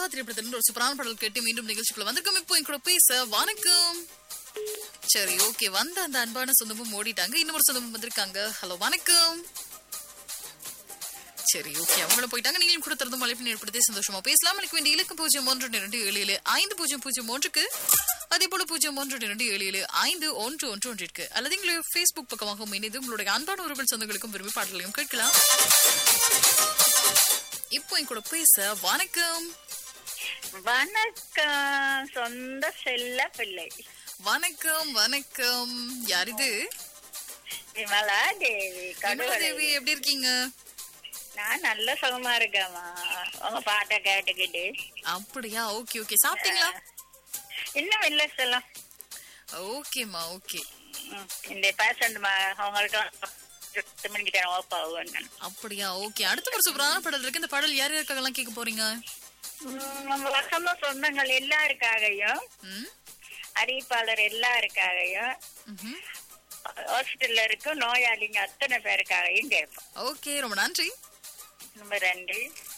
திரைப்படத்தில் ஒரு சூப்பரான பாடல் கேட்டு மீண்டும் நிகழ்ச்சிக்குள்ள வந்திருக்கோம் இப்போ என் கூட பேச வணக்கம் சரி ஓகே வந்த அந்த அன்பான சொந்தமும் ஓடிட்டாங்க இன்னொரு சொந்தமும் வந்திருக்காங்க ஹலோ வணக்கம் சரி ஓகே அவங்களும் போயிட்டாங்க நீங்களும் கூட திறந்து மழைப்பின் ஏற்படுத்தி சந்தோஷமா பேசலாம் எனக்கு வேண்டிய இலக்கு பூஜ்ஜியம் ஒன்று இரண்டு ஏழு ஏழு ஐந்து பூஜ்ஜியம் பூஜ்ஜியம் ஒன்றுக்கு அதே போல பூஜ்ஜியம் ஒன்று இரண்டு ஏழு ஏழு ஐந்து ஒன்று ஒன்று ஒன்றிற்கு அல்லது எங்களுடைய ஃபேஸ்புக் பக்கமாகவும் இணைந்து உங்களுடைய அன்பான உறவுகள் சொந்தங்களுக்கும் விரும்பி பாடல்களையும் கேட்கலாம் இப்போ என் கூட பேச வணக்கம் வணக்கம் சொந்த செல்ல பிள்ளை வணக்கம் வணக்கம் யார் இது விமலா தேவி கடுவலை தேவி எப்படி இருக்கீங்க நான் நல்ல சுகமா இருக்கேம்மா உங்க பாட்டை கேட்டுக்கிட்டு அப்படியா ஓகே ஓகே சாப்பிட்டீங்களா இன்னும் இல்ல செல்லம் ஓகேம்மா ஓகே ம், இந்த பேஷண்ட் அவங்களுக்கு பத்து மணிக்கு தான் ஓப்பா ஆகும் அப்படியா ஓகே அடுத்த ஒரு சூப்பரான பாடல் இருக்கு இந்த பாடல் யார் யாருக்காகலாம் கேட்க போறீங்க நம்ம வசந்த சொந்தங்கள் எல்லாருக்காகவும் ம் அறிவிப்பாளர் எல்லாருக்காகவும் ம்ஹும். ஹாஸ்பிட்டல்ல இருக்கும் நோயாளிங்க அத்தனை பேருக்காகவும் கேட்போம் ஓகே ரொம்ப நன்றி ரொம்ப நன்றி